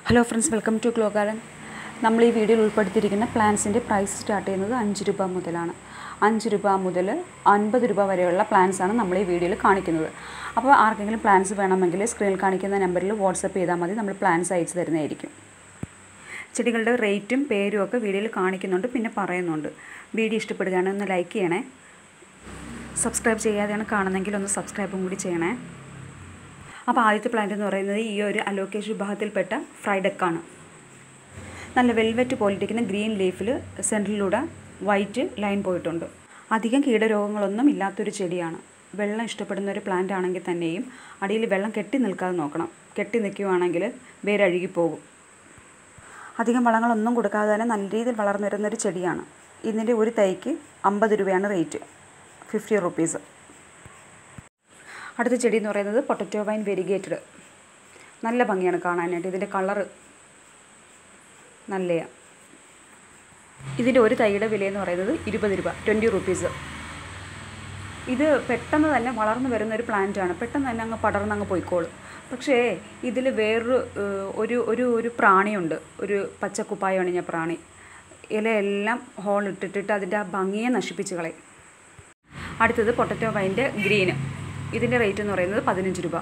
hello friends welcome to glow garden നമ്മൾ ഈ വീഡിയോയിൽ ഉൾപ്പെടുത്തിയിരിക്കുന്ന പ്ലാൻസിൻ്റെ പ്രൈസ് സ്റ്റാർട്ട് ചെയ്യുന്നത് അഞ്ച് രൂപ മുതലാണ് അഞ്ച് രൂപ മുതൽ അൻപത് രൂപ വരെയുള്ള പ്ലാൻസ് ആണ് നമ്മൾ ഈ വീഡിയോയിൽ കാണിക്കുന്നത് അപ്പോൾ ആർക്കെങ്കിലും പ്ലാൻസ് വേണമെങ്കിൽ സ്ക്രീനിൽ കാണിക്കുന്ന നമ്പറിൽ വാട്സപ്പ് ചെയ്താൽ മതി നമ്മൾ പ്ലാൻസ് അയച്ചു തരുന്നതായിരിക്കും ചെടികളുടെ റേറ്റും പേരും ഒക്കെ വീഡിയോയിൽ കാണിക്കുന്നുണ്ട് പിന്നെ പറയുന്നുണ്ട് വീഡിയോ ഇഷ്ടപ്പെടുകയാണെങ്കിൽ ഒന്ന് ലൈക്ക് ചെയ്യണേ സബ്സ്ക്രൈബ് ചെയ്യാതെയാണ് കാണുന്നതെങ്കിൽ ഒന്ന് സബ്സ്ക്രൈബും കൂടി ചെയ്യണേ അപ്പോൾ ആദ്യത്തെ പ്ലാന്റ് എന്ന് പറയുന്നത് ഈ ഒരു അലോക്കേഷ് വിഭാഗത്തിൽപ്പെട്ട ഫ്രൈഡക്കാണ് നല്ല വെൽവെറ്റ് പോലിരിക്കുന്ന ഗ്രീൻ ലീഫിൽ സെൻറ്ററിലൂടെ വൈറ്റ് ലൈൻ പോയിട്ടുണ്ട് അധികം കീടരോഗങ്ങളൊന്നും ഇല്ലാത്തൊരു ചെടിയാണ് വെള്ളം ഇഷ്ടപ്പെടുന്ന ഒരു പ്ലാന്റ് ആണെങ്കിൽ തന്നെയും അടിയിൽ വെള്ളം കെട്ടി നിൽക്കാതെ നോക്കണം കെട്ടി നിൽക്കുകയാണെങ്കിൽ വേരഴുകിപ്പോകും അധികം വളങ്ങളൊന്നും കൊടുക്കാതെ തന്നെ നല്ല രീതിയിൽ വളർന്നു വരുന്നൊരു ചെടിയാണ് ഇതിൻ്റെ ഒരു തൈക്ക് അമ്പത് രൂപയാണ് റേറ്റ് ഫിഫ്റ്റി റുപ്പീസ് അടുത്ത ചെടി എന്ന് പറയുന്നത് പൊട്ടറ്റോ വൈൻ വെരിഗേറ്റഡ് നല്ല ഭംഗിയാണ് കാണാനായിട്ട് ഇതിൻ്റെ കളറ് നല്ലയാണ് ഇതിൻ്റെ ഒരു തൈയുടെ വിലയെന്ന് പറയുന്നത് ഇരുപത് രൂപ ട്വൻറ്റി റുപ്പീസ് ഇത് പെട്ടെന്ന് തന്നെ വളർന്നു വരുന്ന ഒരു പ്ലാന്റ് ആണ് പെട്ടെന്ന് തന്നെ അങ്ങ് പടർന്ന് അങ്ങ് പോയിക്കോളും പക്ഷേ ഇതിൽ വേറൊരു ഏഹ്, ഒരു ഒരു ഒരു പ്രാണിയുണ്ട് ഒരു പച്ചക്കുപ്പായ അണിഞ്ഞ പ്രാണി ഇലയെല്ലാം ഹോൾ ഇട്ടിട്ടിട്ട് അതിൻ്റെ ആ ഭംഗിയെ നശിപ്പിച്ച് കളയും അടുത്തത് പൊട്ടറ്റോ വൈൻ്റെ ഗ്രീന് ഇതിൻ്റെ റേറ്റ് എന്ന് പറയുന്നത് പതിനഞ്ച് രൂപ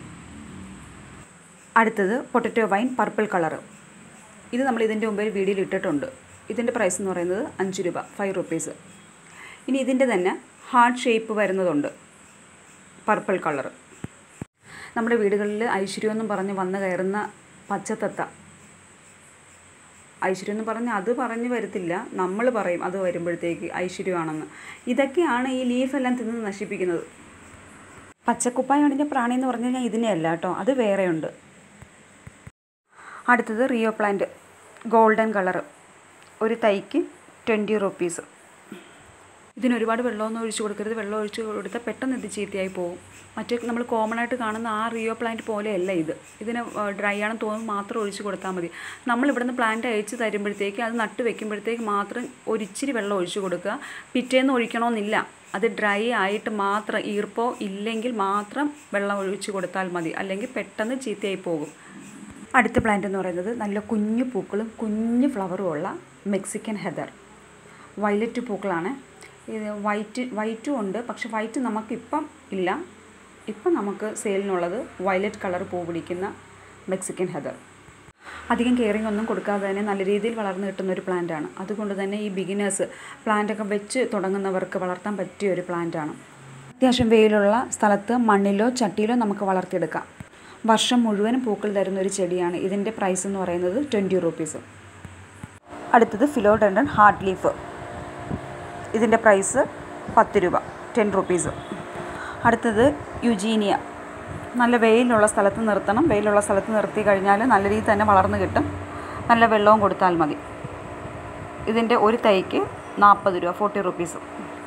അടുത്തത് പൊട്ടറ്റോ വൈൻ പർപ്പിൾ കളറ് ഇത് നമ്മൾ ഇതിൻ്റെ മുമ്പ് ഒരു വീഡിയോയിൽ ഇട്ടിട്ടുണ്ട് ഇതിൻ്റെ പ്രൈസ് എന്ന് പറയുന്നത് അഞ്ച് രൂപ ഫൈവ് റുപ്പീസ് ഇനി ഇതിൻ്റെ തന്നെ ഹാർട്ട് ഷേപ്പ് വരുന്നതുണ്ട് പർപ്പിൾ കളറ് നമ്മുടെ വീടുകളിൽ ഐശ്വര്യം എന്നും പറഞ്ഞ് വന്ന് കയറുന്ന പച്ചത്തത്ത ഐശ്വര്യം എന്ന് പറഞ്ഞ് അത് പറഞ്ഞ് വരത്തില്ല നമ്മൾ പറയും അത് വരുമ്പോഴത്തേക്ക് ഐശ്വര്യമാണെന്ന് ഇതൊക്കെയാണ് ഈ ലീഫെല്ലാം തിന്ന് നശിപ്പിക്കുന്നത് പച്ചക്കുപ്പായ അണിഞ്ഞ പ്രാണി എന്ന് പറഞ്ഞു കഴിഞ്ഞാൽ ഇതിനെയല്ല കേട്ടോ അത് വേറെയുണ്ട് അടുത്തത് റിയോ പ്ലാന്റ് ഗോൾഡൻ കളറ് ഒരു തൈക്ക് ട്വൻറ്റി റുപ്പീസ് ഇതിന് ഒരുപാട് വെള്ളമൊന്നും ഒഴിച്ചു കൊടുക്കരുത് വെള്ളം ഒഴിച്ച് കൊടുത്താൽ പെട്ടെന്ന് ഇത് ചീത്തയായി പോകും മറ്റേ നമ്മൾ കോമൺ ആയിട്ട് കാണുന്ന ആ റിയോ പ്ലാന്റ് പോലെയല്ല ഇത് ഇതിന് ഡ്രൈ ആണെന്ന് തോന്നുമ്പോൾ മാത്രം ഒഴിച്ച് കൊടുത്താൽ മതി നമ്മൾ ഇവിടുന്ന് പ്ലാന്റ് അയച്ച് തരുമ്പോഴത്തേക്ക് അത് നട്ട് വെക്കുമ്പോഴത്തേക്ക് മാത്രം ഒരിച്ചിരി വെള്ളം ഒഴിച്ച് കൊടുക്കുക പിറ്റേന്ന് ഒഴിക്കണമെന്നില്ല അത് ഡ്രൈ ആയിട്ട് മാത്രം ഈർപ്പോ ഇല്ലെങ്കിൽ മാത്രം വെള്ളം ഒഴിച്ച് കൊടുത്താൽ മതി അല്ലെങ്കിൽ പെട്ടെന്ന് ചീത്തയായി പോകും അടുത്ത പ്ലാന്റ് എന്ന് പറയുന്നത് നല്ല കുഞ്ഞു പൂക്കളും കുഞ്ഞു ഫ്ലവറും ഉള്ള മെക്സിക്കൻ ഹെദർ വയലറ്റ് പൂക്കളാണ് ഇത് വൈറ്റ് വൈറ്റും ഉണ്ട് പക്ഷെ വൈറ്റ് നമുക്കിപ്പം ഇല്ല ഇപ്പം നമുക്ക് സെയിലിനുള്ളത് വയലറ്റ് കളർ പൂ പിടിക്കുന്ന മെക്സിക്കൻ ഹെദർ അധികം കെയറിങ് ഒന്നും കൊടുക്കാതെ തന്നെ നല്ല രീതിയിൽ വളർന്നു കിട്ടുന്ന ഒരു പ്ലാന്റാണ് അതുകൊണ്ട് തന്നെ ഈ ബിഗിനേഴ്സ് പ്ലാന്റൊക്കെ വെച്ച് തുടങ്ങുന്നവർക്ക് വളർത്താൻ പറ്റിയ ഒരു പ്ലാന്റാണ് അത്യാവശ്യം വെയിലുള്ള സ്ഥലത്ത് മണ്ണിലോ ചട്ടിയിലോ നമുക്ക് വളർത്തിയെടുക്കാം വർഷം മുഴുവനും പൂക്കൾ തരുന്ന ഒരു ചെടിയാണ് ഇതിൻ്റെ പ്രൈസ് എന്ന് പറയുന്നത് ട്വൻറ്റി റുപ്പീസ് അടുത്തത് ഫിലോഡൻഡൻ ഹാർട്ട് ലീഫ് ഇതിൻ്റെ പ്രൈസ് പത്ത് രൂപ ടെൻ റുപ്പീസ് അടുത്തത് യുജീനിയ നല്ല വെയിലുള്ള സ്ഥലത്ത് നിർത്തണം വെയിലുള്ള സ്ഥലത്ത് നിർത്തി കഴിഞ്ഞാൽ നല്ല രീതിയിൽ തന്നെ വളർന്നു കിട്ടും നല്ല വെള്ളവും കൊടുത്താൽ മതി ഇതിൻ്റെ ഒരു തൈക്ക് നാൽപ്പത് രൂപ ഫോർട്ടി റുപ്പീസ്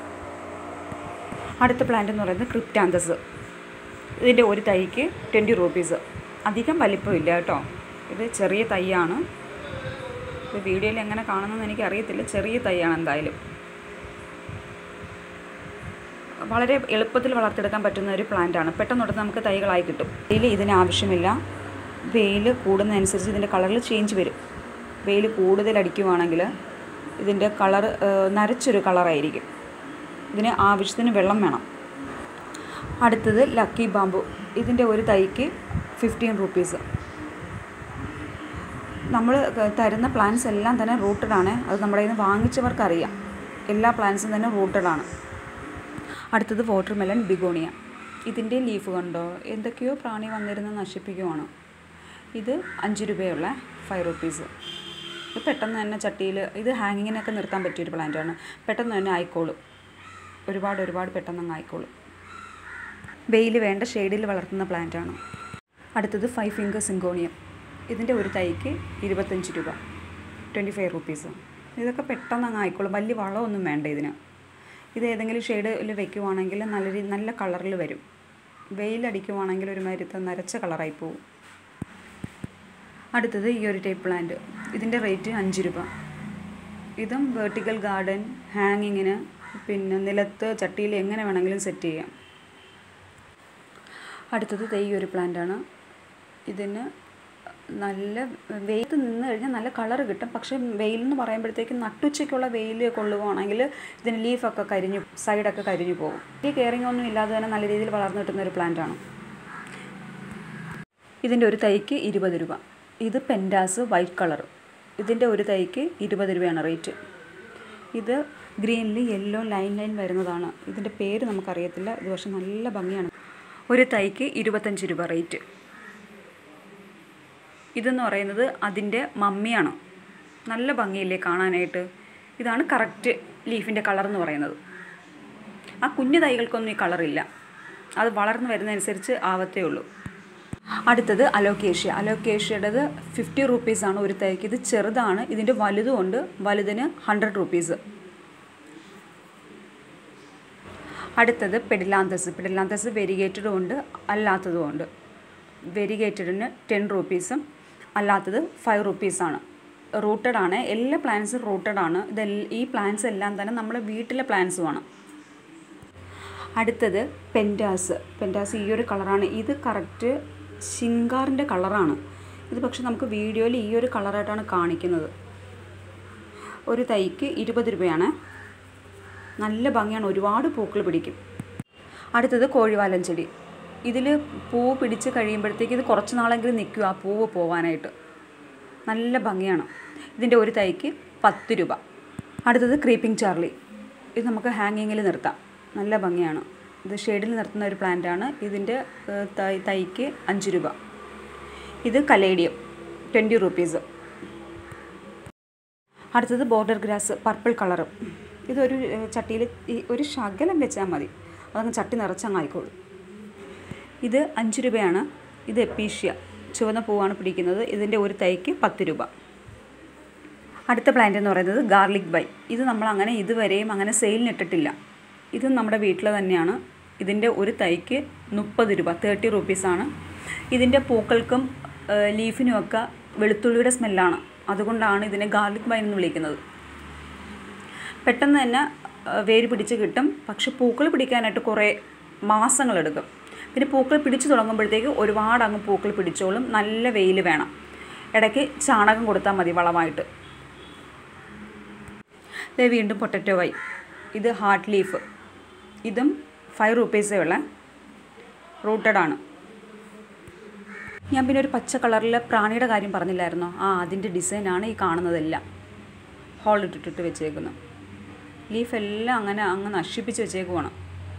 അടുത്ത പ്ലാന്റ് എന്ന് പറയുന്നത് ക്രിപ്റ്റാന്തസ് ഇതിൻ്റെ ഒരു തൈക്ക് ട്വൻറ്റി റുപ്പീസ് അധികം വലിപ്പമില്ല കേട്ടോ ഇത് ചെറിയ തൈയാണ് ഇത് വീഡിയോയിൽ എങ്ങനെ കാണുന്നതെന്ന് എനിക്ക് അറിയത്തില്ല ചെറിയ തൈയാണ് എന്തായാലും വളരെ എളുപ്പത്തിൽ വളർത്തിയെടുക്കാൻ പറ്റുന്ന ഒരു പ്ലാന്റാണ് പെട്ടെന്ന് നമുക്ക് തൈകളായി കിട്ടും വെയിൽ ഇതിന് ആവശ്യമില്ല വെയിൽ കൂടുന്നതനുസരിച്ച് ഇതിൻ്റെ കളറിൽ ചേഞ്ച് വരും വെയിൽ കൂടുതൽ അടിക്കുവാണെങ്കിൽ ഇതിൻ്റെ കളർ നരച്ചൊരു കളറായിരിക്കും ഇതിന് ആവശ്യത്തിന് വെള്ളം വേണം അടുത്തത് ലക്കി ബാമ്പു ഇതിൻ്റെ ഒരു തൈക്ക് ഫിഫ്റ്റീൻ റുപ്പീസ് നമ്മൾ തരുന്ന പ്ലാന്റ്സ് എല്ലാം തന്നെ റൂട്ടഡ് ആണ് അത് നമ്മുടെ കയ്യിൽ നിന്ന് വാങ്ങിച്ചവർക്ക് അറിയാം എല്ലാ പ്ലാന്റ്സും തന്നെ റൂട്ടഡ് ആണ് അടുത്തത് വാട്ടർമെലൺ ബിഗോണിയ ഇതിൻ്റെ ലീഫ് കണ്ടോ എന്തൊക്കെയോ പ്രാണി വന്നിരുന്ന് നശിപ്പിക്കുവാണ് ഇത് അഞ്ച് രൂപയുള്ള ഫൈവ് റുപ്പീസ് ഇത് പെട്ടെന്ന് തന്നെ ചട്ടിയിൽ ഇത് ഹാങ്ങിങ്ങിനൊക്കെ നിർത്താൻ പറ്റിയൊരു പ്ലാന്റാണ് പെട്ടെന്ന് തന്നെ ആയിക്കോളും ഒരുപാട് ഒരുപാട് പെട്ടെന്ന് അങ്ങ് ആയിക്കോളും വെയിൽ വേണ്ട ഷെയ്ഡിൽ വളർത്തുന്ന പ്ലാന്റാണ് അടുത്തത് ഫൈവ് ഫിംഗർ സിങ്കോണിയം ഇതിൻ്റെ ഒരു തൈക്ക് ഇരുപത്തഞ്ച് രൂപ ട്വൻറ്റി ഫൈവ് റുപ്പീസ് ഇതൊക്കെ പെട്ടെന്ന് അങ്ങ് ആയിക്കോളും വലിയ വളമൊന്നും വേണ്ട ഇതിന് ഇത് ഏതെങ്കിലും ഷെയ്ഡിൽ വെക്കുവാണെങ്കിൽ നല്ല രീതി നല്ല കളറിൽ വരും വെയിലടിക്കുവാണെങ്കിൽ ഒരു മരുത്ത നരച്ച കളറായി പോകും അടുത്തത് ഈ ഒരു ടൈപ്പ് പ്ലാന്റ് ഇതിൻ്റെ റേറ്റ് അഞ്ച് രൂപ ഇതും വേർട്ടിക്കൽ ഗാർഡൻ ഹാങ്ങിങ്ങിന് പിന്നെ നിലത്ത് ചട്ടിയിൽ എങ്ങനെ വേണമെങ്കിലും സെറ്റ് ചെയ്യാം അടുത്തത് ദേ ഈ ഒരു പ്ലാന്റാണ് ഇതിന് നല്ല വെയിലത്ത് നിന്ന് കഴിഞ്ഞാൽ നല്ല കളർ കിട്ടും പക്ഷേ വെയിൽ എന്ന് പറയുമ്പോഴത്തേക്കും നട്ടുച്ചയ്ക്കുള്ള വെയിൽ കൊള്ളുകയാണെങ്കിൽ ഇതിന് ലീഫൊക്കെ കരിഞ്ഞു സൈഡൊക്കെ കരിഞ്ഞു പോകും ഈ കെയറിംഗ് ഒന്നും ഇല്ലാതെ തന്നെ നല്ല രീതിയിൽ വളർന്നു കിട്ടുന്ന ഒരു പ്ലാന്റാണ് ഇതിൻ്റെ ഒരു തൈക്ക് ഇരുപത് രൂപ ഇത് പെൻഡാസ് വൈറ്റ് കളർ ഇതിൻ്റെ ഒരു തൈക്ക് ഇരുപത് രൂപയാണ് റേറ്റ് ഇത് ഗ്രീനിൽ യെല്ലോ ലൈൻ ലൈൻ വരുന്നതാണ് ഇതിൻ്റെ പേര് നമുക്കറിയത്തില്ല ഇത് പക്ഷെ നല്ല ഭംഗിയാണ് ഒരു തൈക്ക് ഇരുപത്തഞ്ച് രൂപ റേറ്റ് ഇതെന്ന് പറയുന്നത് അതിൻ്റെ മമ്മിയാണ് നല്ല ഭംഗിയില്ലേ കാണാനായിട്ട് ഇതാണ് കറക്റ്റ് ലീഫിൻ്റെ കളർ എന്ന് പറയുന്നത് ആ കുഞ്ഞു തൈകൾക്കൊന്നും ഈ കളറില്ല അത് വളർന്നു വരുന്നതനുസരിച്ച് ആവത്തേ ഉള്ളൂ അടുത്തത് അലോക്കേഷ്യ അലോക്കേഷ്യയുടേത് ഫിഫ്റ്റി റുപ്പീസാണ് ഒരു തൈക്ക് ഇത് ചെറുതാണ് ഇതിൻ്റെ വലുതുമുണ്ട് വലുതിന് ഹൺഡ്രഡ് റുപ്പീസ് അടുത്തത് പെഡിലാന്തസ് പെഡിലാന്തസ് വെരിഗേറ്റഡും ഉണ്ട് അല്ലാത്തതും ഉണ്ട് വെരിഗേറ്റഡിന് ടെൻ റുപ്പീസും അല്ലാത്തത് ഫൈവ് റുപ്പീസാണ് റൂട്ടഡ് ആണ് എല്ലാ പ്ലാന്റ്സും റൂട്ടഡ് ആണ് ഇത് ഈ പ്ലാന്റ്സ് എല്ലാം തന്നെ നമ്മുടെ വീട്ടിലെ പ്ലാന്റ്സുമാണ് അടുത്തത് പെൻറ്റാസ് പെൻറ്റാസ് ഈ ഒരു കളറാണ് ഇത് കറക്റ്റ് ശിങ്കാറിൻ്റെ കളറാണ് ഇത് പക്ഷെ നമുക്ക് വീഡിയോയിൽ ഈ ഒരു കളറായിട്ടാണ് കാണിക്കുന്നത് ഒരു തൈക്ക് ഇരുപത് രൂപയാണ് നല്ല ഭംഗിയാണ് ഒരുപാട് പൂക്കൾ പിടിക്കും അടുത്തത് കോഴിവാലൻ ചെടി ഇതിൽ പൂവ് പിടിച്ച് കഴിയുമ്പോഴത്തേക്ക് ഇത് കുറച്ച് നാളെങ്കിലും നിൽക്കും ആ പൂവ് പോകാനായിട്ട് നല്ല ഭംഗിയാണ് ഇതിൻ്റെ ഒരു തൈക്ക് പത്ത് രൂപ അടുത്തത് ക്രീപ്പിംഗ് ചാർലി ഇത് നമുക്ക് ഹാങ്ങിങ്ങിൽ നിർത്താം നല്ല ഭംഗിയാണ് ഇത് ഷെയ്ഡിൽ നിർത്തുന്ന ഒരു പ്ലാന്റാണ് ഇതിൻ്റെ ഏഹ്, തൈ തൈക്ക് അഞ്ച് രൂപ ഇത് കലേഡിയം ട്വൻറ്റി റുപ്പീസ് അടുത്തത് ബോർഡർ ഗ്രാസ് പർപ്പിൾ കളറ് ഇതൊരു ചട്ടിയിൽ ഒരു ശകലം വെച്ചാൽ മതി അതങ്ങ് ചട്ടി നിറച്ചങ്ങ് ആയിക്കോളും ഇത് അഞ്ച് രൂപയാണ് ഇത് എപ്പീഷ്യ ചുവന്ന പൂവാണ് പിടിക്കുന്നത് ഇതിൻ്റെ ഒരു തൈക്ക് പത്ത് രൂപ അടുത്ത പ്ലാന്റ് എന്ന് പറയുന്നത് ഗാർലിക് ബൈ ഇത് നമ്മൾ അങ്ങനെ ഇതുവരെയും അങ്ങനെ സെയിലിനിട്ടിട്ടില്ല ഇത് നമ്മുടെ വീട്ടിൽ തന്നെയാണ് ഇതിൻ്റെ ഒരു തൈക്ക് മുപ്പത് രൂപ തേർട്ടി റുപ്പീസാണ് ഇതിൻ്റെ പൂക്കൾക്കും ഏഹ്, ലീഫിനുമൊക്കെ വെളുത്തുള്ളിയുടെ സ്മെല്ലാണ് അതുകൊണ്ടാണ് ഇതിനെ ഗാർലിക് ബൈൻ എന്ന് വിളിക്കുന്നത് പെട്ടെന്ന് തന്നെ ഏഹ്, വേര് പിടിച്ച് കിട്ടും പക്ഷെ പൂക്കൾ പിടിക്കാനായിട്ട് കുറേ മാസങ്ങളെടുക്കും പിന്നെ പൂക്കൾ പിടിച്ചു തുടങ്ങുമ്പോഴത്തേക്ക് ഒരുപാട് അങ്ങ് പൂക്കൾ പിടിച്ചോളും നല്ല വെയിൽ വേണം ഇടയ്ക്ക് ചാണകം കൊടുത്താൽ മതി വളമായിട്ട് ഇത് വീണ്ടും പൊട്ടറ്റോ വൈ ഇത് ഹാർട്ട് ലീഫ് ഇതും ഫൈവ് റുപ്പീസേ ഉള്ള റൂട്ടഡ് ആണ് ഞാൻ പിന്നെ ഒരു പച്ച കളറിൽ പ്രാണിയുടെ കാര്യം പറഞ്ഞില്ലായിരുന്നോ ആ അതിൻ്റെ ഡിസൈനാണ് ഈ കാണുന്നതെല്ലാം ഹോൾ ഇട്ടിട്ടിട്ട് വെച്ചേക്കുന്നത് ലീഫ് എല്ലാം അങ്ങനെ അങ്ങ് നശിപ്പിച്ച് വെച്ചേക്കുവാണ്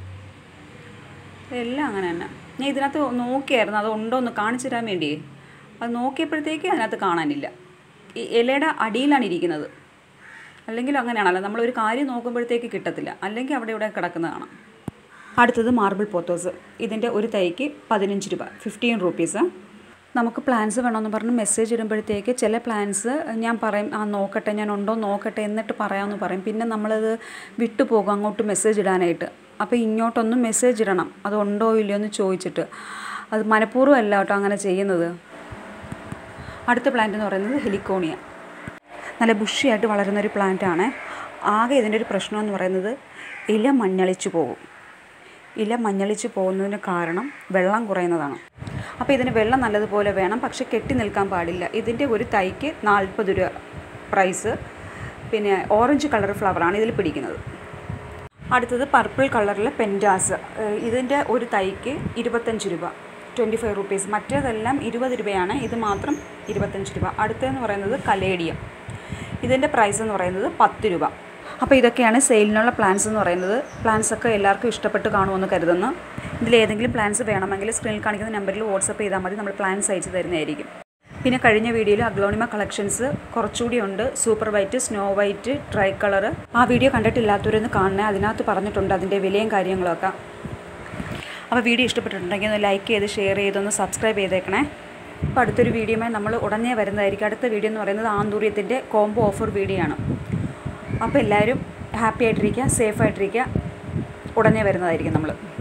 എല്ലാം അങ്ങനെ തന്നെ ഞാൻ ഇതിനകത്ത് നോക്കിയായിരുന്നു അത് ഉണ്ടോ എന്ന് കാണിച്ചു തരാൻ വേണ്ടിയേ അത് നോക്കിയപ്പോഴത്തേക്ക് അതിനകത്ത് കാണാനില്ല ഈ ഇലയുടെ അടിയിലാണ് ഇരിക്കുന്നത് അല്ലെങ്കിൽ അങ്ങനെയാണല്ലോ നമ്മളൊരു കാര്യം നോക്കുമ്പോഴത്തേക്ക് കിട്ടത്തില്ല അല്ലെങ്കിൽ അവിടെ ഇവിടെ കിടക്കുന്നത് കാണാം അടുത്തത് മാർബിൾ പോത്തോസ് ഇതിൻ്റെ ഒരു തൈക്ക് പതിനഞ്ച് രൂപ ഫിഫ്റ്റീൻ റുപ്പീസ് നമുക്ക് പ്ലാൻസ് വേണമെന്ന് പറഞ്ഞ് മെസ്സേജ് ഇടുമ്പോഴത്തേക്ക് ചില പ്ലാൻസ് ഞാൻ പറയും ആ നോക്കട്ടെ ഞാൻ ഉണ്ടോ നോക്കട്ടെ എന്നിട്ട് പറയാമെന്ന് പറയും പിന്നെ നമ്മളത് വിട്ടുപോകും അങ്ങോട്ട് മെസ്സേജ് ഇടാനായിട്ട് അപ്പോൾ ഇങ്ങോട്ടൊന്നും മെസ്സേജ് ഇടണം അത് ഉണ്ടോ ഇല്ലയോ എന്ന് ചോദിച്ചിട്ട് അത് മനഃപൂർവ്വം അല്ല കേട്ടോ അങ്ങനെ ചെയ്യുന്നത് അടുത്ത പ്ലാന്റ് എന്ന് പറയുന്നത് ഹെലിക്കോണിയ നല്ല ബുഷിയായിട്ട് വളരുന്ന ഒരു പ്ലാന്റാണ് ആകെ ഇതിൻ്റെ ഒരു പ്രശ്നം എന്ന് പറയുന്നത് ഇല മഞ്ഞളിച്ചു പോകും ഇല മഞ്ഞളിച്ച് പോകുന്നതിന് കാരണം വെള്ളം കുറയുന്നതാണ് അപ്പോൾ ഇതിന് വെള്ളം നല്ലതുപോലെ വേണം പക്ഷെ കെട്ടി നിൽക്കാൻ പാടില്ല ഇതിൻ്റെ ഒരു തൈക്ക് നാൽപ്പത് രൂപ പ്രൈസ് പിന്നെ ഓറഞ്ച് കളർ ഫ്ലവറാണ് ഇതിൽ പിടിക്കുന്നത് അടുത്തത് പർപ്പിൾ കളറിലെ പെൻറ്റാസ് ഇതിൻ്റെ ഒരു തൈക്ക് ഇരുപത്തഞ്ച് രൂപ ട്വൻറ്റി ഫൈവ് റുപ്പീസ് മറ്റേതെല്ലാം ഇരുപത് രൂപയാണ് ഇത് മാത്രം ഇരുപത്തഞ്ച് രൂപ അടുത്തതെന്ന് പറയുന്നത് കലേഡിയം ഇതിൻ്റെ പ്രൈസ് എന്ന് പറയുന്നത് പത്ത് രൂപ അപ്പോൾ ഇതൊക്കെയാണ് സെയിലിനുള്ള പ്ലാൻസ് എന്ന് പറയുന്നത് പ്ലാൻസ് ഒക്കെ എല്ലാവർക്കും ഇഷ്ടപ്പെട്ട് കാണുമെന്ന് കരുതുന്നു ഇതിലേതെങ്കിലും പ്ലാൻസ് വേണമെങ്കിൽ സ്ക്രീനിൽ കാണിക്കുന്ന നമ്പറിൽ വാട്സപ്പ് ചെയ്താൽ മതി നമ്മൾ പ്ലാൻസ് അയച്ചു തരുന്നതായിരിക്കും പിന്നെ കഴിഞ്ഞ വീഡിയോയിൽ അഗ്ലോണിമ കളക്ഷൻസ് കുറച്ചുകൂടി ഉണ്ട് super white snow white tri colour ആ വീഡിയോ കണ്ടിട്ടില്ലാത്തവരൊന്ന് കാണണേ അതിനകത്ത് പറഞ്ഞിട്ടുണ്ട് അതിൻ്റെ വിലയും കാര്യങ്ങളൊക്കെ അപ്പോൾ വീഡിയോ ഇഷ്ടപ്പെട്ടിട്ടുണ്ടെങ്കിൽ ഒന്ന് ലൈക്ക് ചെയ്ത് ഷെയർ ചെയ്തൊന്ന് സബ്സ്ക്രൈബ് ചെയ്തേക്കണേ അപ്പോൾ അടുത്തൊരു വീഡിയോയുമായി നമ്മൾ ഉടനെ വരുന്നതായിരിക്കും അടുത്ത വീഡിയോ എന്ന് പറയുന്നത് ആന്തൂര്യത്തിൻ്റെ കോംബോ ഓഫർ വീഡിയോ ആണ് അപ്പോൾ എല്ലാവരും ഹാപ്പി ആയിട്ടിരിക്കുക സേഫ് ആയിട്ടിരിക്കുക ഉടനെ വരുന്നതായിരിക്കും നമ്മൾ